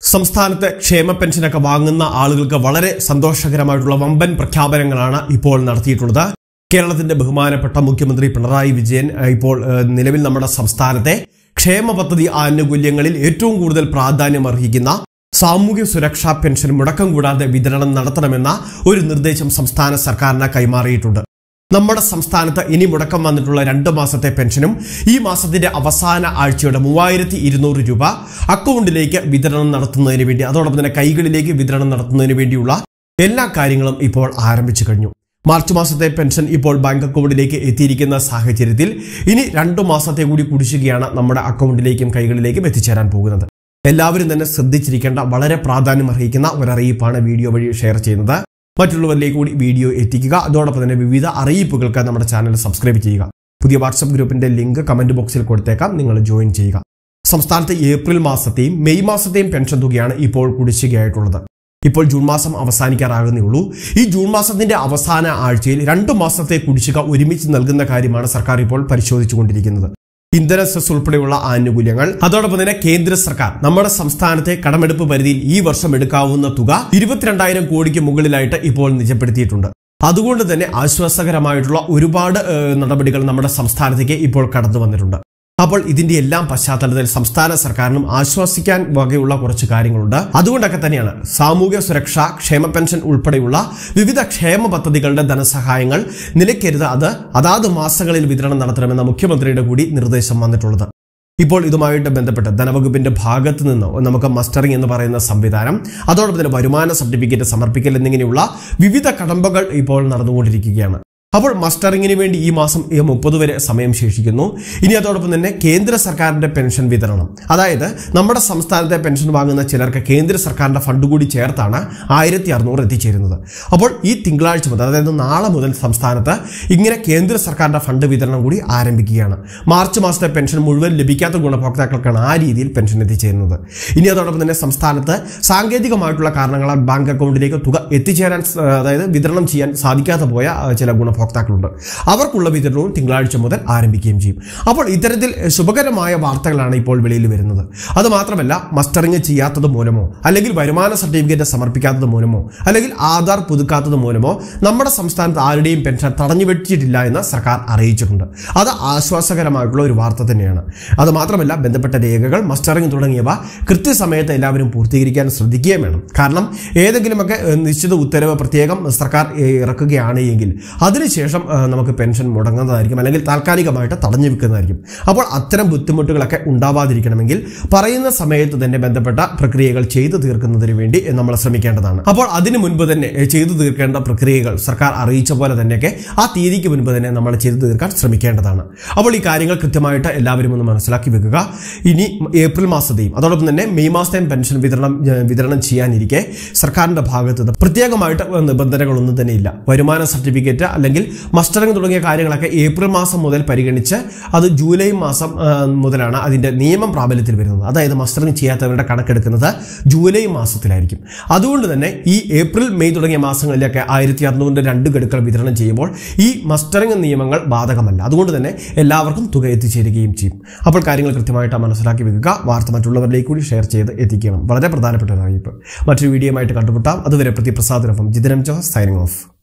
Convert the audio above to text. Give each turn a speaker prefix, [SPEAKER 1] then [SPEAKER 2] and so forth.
[SPEAKER 1] സംസ്ഥാനത്ത് ക്ഷേമ പെൻഷനൊക്കെ വാങ്ങുന്ന ആളുകൾക്ക് വളരെ സന്തോഷകരമായിട്ടുള്ള വമ്പൻ പ്രഖ്യാപനങ്ങളാണ് ഇപ്പോൾ നടത്തിയിട്ടുള്ളത് കേരളത്തിന്റെ ബഹുമാനപ്പെട്ട മുഖ്യമന്ത്രി പിണറായി വിജയൻ ഏഹ്, ഇപ്പോൾ ഏഹ്, നിലവിൽ നമ്മുടെ സംസ്ഥാനത്തെ ക്ഷേമ പദ്ധതി ആനുകൂല്യങ്ങളിൽ ഏറ്റവും കൂടുതൽ പ്രാധാന്യം അർഹിക്കുന്ന സാമൂഹ്യ സുരക്ഷാ പെൻഷൻ മുടക്കം കൂടാതെ വിതരണം നടത്തണമെന്ന ഒരു നിർദ്ദേശം സംസ്ഥാന സർക്കാരിന് കൈമാറിയിട്ടുണ്ട് നമ്മുടെ സംസ്ഥാനത്ത് ഇനി മുടക്കം വന്നിട്ടുള്ള രണ്ട് മാസത്തെ പെൻഷനും ഈ മാസത്തിന്റെ അവസാന ആഴ്ചയുടെ മൂവായിരത്തി ഇരുന്നൂറ് രൂപ അക്കൗണ്ടിലേക്ക് വിതരണം നടത്തുന്നതിന് വേണ്ടി അതോടൊപ്പം തന്നെ കൈകളിലേക്ക് വിതരണം നടത്തുന്നതിന് വേണ്ടിയുള്ള എല്ലാ കാര്യങ്ങളും ഇപ്പോൾ ആരംഭിച്ചു കഴിഞ്ഞു മാർച്ച് മാസത്തെ പെൻഷൻ ഇപ്പോൾ ബാങ്ക് അക്കൗണ്ടിലേക്ക് എത്തിയിരിക്കുന്ന സാഹചര്യത്തിൽ ഇനി രണ്ടു മാസത്തെ കൂടി കുടിശ്ശികയാണ് നമ്മുടെ അക്കൗണ്ടിലേക്കും കൈകളിലേക്കും എത്തിച്ചേരാൻ പോകുന്നത് എല്ലാവരും തന്നെ ശ്രദ്ധിച്ചിരിക്കേണ്ട വളരെ പ്രാധാന്യം അർഹിക്കുന്ന ഒരറിയിപ്പാണ് വീഡിയോ വഴി ഷെയർ ചെയ്യുന്നത് മറ്റുള്ളവരിലേക്ക് കൂടി വീഡിയോ എത്തിക്കുക അതോടൊപ്പം തന്നെ വിവിധ അറിയിപ്പുകൾക്ക് നമ്മുടെ ചാനൽ സബ്സ്ക്രൈബ് ചെയ്യുക പുതിയ വാട്സപ്പ് ഗ്രൂപ്പിന്റെ ലിങ്ക് കമന്റ് ബോക്സിൽ കൊടുത്തേക്കാം നിങ്ങൾ ജോയിൻ ചെയ്യുക സംസ്ഥാനത്ത് ഏപ്രിൽ മാസത്തെയും മെയ് മാസത്തെയും പെൻഷൻ തുകയാണ് ഇപ്പോൾ കുടിശ്ശികയായിട്ടുള്ളത് ഇപ്പോൾ ജൂൺ മാസം അവസാനിക്കാറാകുന്നേ ഉള്ളൂ ഈ ജൂൺ മാസത്തിന്റെ അവസാന ആഴ്ചയിൽ രണ്ടു മാസത്തെ കുടിശ്ശിക ഒരുമിച്ച് നൽകുന്ന കാര്യമാണ് സർക്കാർ ഇപ്പോൾ പരിശോധിച്ചുകൊണ്ടിരിക്കുന്നത് ഇന്ധന സെസ് ഉൾപ്പെടെയുള്ള ആനുകൂല്യങ്ങൾ അതോടൊപ്പം തന്നെ കേന്ദ്ര സർക്കാർ നമ്മുടെ സംസ്ഥാനത്തെ കടമെടുപ്പ് പരിധിയിൽ ഈ വർഷം എടുക്കാവുന്ന തുക ഇരുപത്തിരണ്ടായിരം കോടിക്ക് മുകളിലായിട്ട് ഇപ്പോൾ നിജപ്പെടുത്തിയിട്ടുണ്ട് അതുകൊണ്ട് തന്നെ ആശ്വാസകരമായിട്ടുള്ള ഒരുപാട് ഏഹ്, നടപടികൾ നമ്മുടെ സംസ്ഥാനത്തേക്ക് ഇപ്പോൾ കടന്നു വന്നിട്ടുണ്ട് അപ്പോൾ ഇതിന്റെ എല്ലാം പശ്ചാത്തലത്തിൽ സംസ്ഥാന സർക്കാരിനും ആശ്വസിക്കാൻ വകയുള്ള കുറച്ച് കാര്യങ്ങളുണ്ട് അതുകൊണ്ടൊക്കെ തന്നെയാണ് സാമൂഹ്യ സുരക്ഷ ക്ഷേമ പെൻഷൻ ഉൾപ്പെടെയുള്ള വിവിധ ക്ഷേമ പദ്ധതികളുടെ ധനസഹായങ്ങൾ നിലയ്ക്കരുത് അത് അതാത് മാസങ്ങളിൽ വിതരണം നടത്തണമെന്ന മുഖ്യമന്ത്രിയുടെ കൂടി നിർദ്ദേശം വന്നിട്ടുള്ളത് ഇപ്പോൾ ഇതുമായിട്ട് ബന്ധപ്പെട്ട് ധനവകുപ്പിന്റെ ഭാഗത്ത് നിന്ന് നമുക്ക് മസ്റ്ററിംഗ് എന്ന് പറയുന്ന സംവിധാനം അതോടൊപ്പം തന്നെ വരുമാന സർട്ടിഫിക്കറ്റ് സമർപ്പിക്കൽ എന്നിങ്ങനെയുള്ള വിവിധ കടമ്പകൾ ഇപ്പോൾ നടന്നുകൊണ്ടിരിക്കുകയാണ് അപ്പോൾ മസ്റ്ററിങ്ങിന് വേണ്ടി ഈ മാസം ഈ മുപ്പത് വരെ സമയം ശേഷിക്കുന്നു ഇനി അതോടൊപ്പം തന്നെ കേന്ദ്ര സർക്കാരിന്റെ പെൻഷൻ വിതരണം അതായത് നമ്മുടെ സംസ്ഥാനത്തെ പെൻഷൻ വാങ്ങുന്ന ചിലർക്ക് കേന്ദ്ര സർക്കാരിന്റെ ഫണ്ട് കൂടി ചേർത്താണ് ആയിരത്തി അറുന്നൂറ് എത്തിച്ചേരുന്നത് അപ്പോൾ ഈ തിങ്കളാഴ്ച മുതൽ അതായത് നാളെ മുതൽ സംസ്ഥാനത്ത് ഇങ്ങനെ കേന്ദ്ര സർക്കാരിന്റെ ഫണ്ട് വിതരണം കൂടി ആരംഭിക്കുകയാണ് മാർച്ച് മാസത്തെ പെൻഷൻ മുഴുവൻ ലഭിക്കാത്ത ഗുണഭോക്താക്കൾക്കാണ് ആ രീതിയിൽ പെൻഷൻ എത്തിച്ചേരുന്നത് ഇനി അതോടൊപ്പം തന്നെ സംസ്ഥാനത്ത് സാങ്കേതികമായിട്ടുള്ള കാരണങ്ങളാൽ ബാങ്ക് അക്കൗണ്ടിലേക്ക് തുക എത്തിച്ചേരാൻ സ- അതായത് വിതരണം ചെയ്യാൻ സാധിക്കാതെ പോയ ആ, ചില ഗുണഭോക്താക്കളുണ്ട് അവർക്കുള്ള വിതരണവും തിങ്കളാഴ്ച മുതൽ ആരംഭിക്കുകയും ചെയ്യും അപ്പോൾ ഇത്തരത്തിൽ ശുഭകരമായ വാർത്തകളാണ് ഇപ്പോൾ വെളിയിൽ വരുന്നത് അത് മാത്രമല്ല മസ്റ്ററിങ് ചെയ്യാത്തത് മൂലമോ അല്ലെങ്കിൽ വരുമാന സർട്ടിഫിക്കറ്റ് സമർപ്പിക്കാത്തത് മൂലമോ അല്ലെങ്കിൽ ആധാർ പുതുക്കാത്തത് മൂലമോ നമ്മുടെ സംസ്ഥാനത്ത് ആരുടെയും പെൻഷൻ തടഞ്ഞു വെച്ചിട്ടില്ല എന്ന് സർക്കാർ അറിയിച്ചിട്ടുണ്ട് അത് ആശ്വാസകരമായിട്ടുള്ള ഒരു വാർത്ത തന്നെയാണ് അത് മാത്രമല്ല ബന്ധപ്പെട്ട രേഖകൾ മസ്റ്ററിങ് തുടങ്ങിയവ കൃത്യസമയത്ത് എല്ലാവരും പൂർത്തീകരിക്കാൻ ശ്രദ്ധിക്കുകയും വേണം കാരണം ഏതെങ്കിലുമൊക്കെ ഏഹ്, നിശ്ചിത ഉത്തരവ് പ്രത്യേകം സർക്കാർ ഏഹ്, ഇറക്കുകയാണ് എങ്കിൽ അതിനുശേഷം ഏഹ്, നമുക്ക് പെൻഷൻ മുടങ്ങുന്നതായിരിക്കും അല്ലെങ്കിൽ താൽക്കാലികമായിട്ട് തടഞ്ഞു വെക്കുന്നതായിരിക്കും അപ്പോൾ അത്തരം ബുദ്ധിമുട്ടുകളൊക്കെ ഉണ്ടാവാതിരിക്കണമെങ്കിൽ പറയുന്ന സമയത്ത് തന്നെ ബന്ധപ്പെട്ട പ്രക്രിയകൾ ചെയ്തു തീർക്കുന്നതിന് വേണ്ടി നമ്മൾ ശ്രമിക്കേണ്ടതാണ് അപ്പോൾ അതിനു മുൻപ് തന്നെ ഏഹ്, ചെയ്തു തീർക്കേണ്ട പ്രക്രിയകൾ സർക്കാർ അറിയിച്ച പോലെ തന്നെയൊക്കെ ആ തീയതിക്ക് മുൻപ് തന്നെ നമ്മൾ ചെയ്തു തീർക്കാൻ ശ്രമിക്കേണ്ടതാണ് അപ്പോൾ ഈ കാര്യങ്ങൾ കൃത്യമായിട്ട് എല്ലാവരും ഒന്ന് മനസ്സിലാക്കി വെക്കുക ഇനി ഏപ്രിൽ മാസത്തെയും അതോടൊപ്പം തന്നെ മെയ് മാസത്തെയും പെൻഷൻ വിതരണം ഏഹ്, വിതരണം ചെയ്യാനിരിക്കെ സർക്കാരിന്റെ ഭാഗത്ത് നിന്ന് പ്രത്യേകമായിട്ട് നിബന്ധനകളൊന്നും തന്നെ ഇല്ല വരുമാന സർട്ടിഫിക്കറ്റ് അല്ലെങ്കിൽ മസ്റ്ററിംഗ് തുടങ്ങിയ കാര്യങ്ങളൊക്കെ ഏപ്രിൽ മാസം മുതൽ പരിഗണിച്ച് അത് ജൂലൈ മാസം ആ, മുതലാണ് അതിന്റെ നിയമം പ്രാബല്യത്തിൽ വരുന്നത് അതായത് മസ്റ്ററിംഗ് ചെയ്യാത്തവരുടെ കണക്കെടുക്കുന്നത് ജൂലൈ മാസത്തിലായിരിക്കും അതുകൊണ്ട് തന്നെ ഈ ഏപ്രിൽ മെയ് തുടങ്ങിയ മാസങ്ങളിലൊക്കെ ആയിരത്തി അറുന്നൂറിന്റെ രണ്ട് ഗഡുക്കൾ വിതരണം ചെയ്യുമ്പോൾ ഈ മസ്റ്ററിംഗ് നിയമങ്ങൾ ബാധകമല്ല അതുകൊണ്ട് തന്നെ എല്ലാവർക്കും തുക എത്തിച്ചേരുകയും ചെയ്യും അപ്പോൾ കാര്യങ്ങൾ കൃത്യമായിട്ട് മനസ്സിലാക്കി വെക്കുക വാർത്ത മറ്റുള്ളവരിലേക്ക് കൂടി ഷെയർ ചെയ്ത് എത്തിക്കണം വളരെ പ്രധാനപ്പെട്ട ഒരു അറിയിപ്പ് മറ്റൊരു വീഡിയോയുമായിട്ട് കണ്ടുമുട്ടാം അതുവരെ പ്രതിപ്രസാദിനൊപ്പം ജിതനം ജോസ് സൈനിങ് ഓഫ്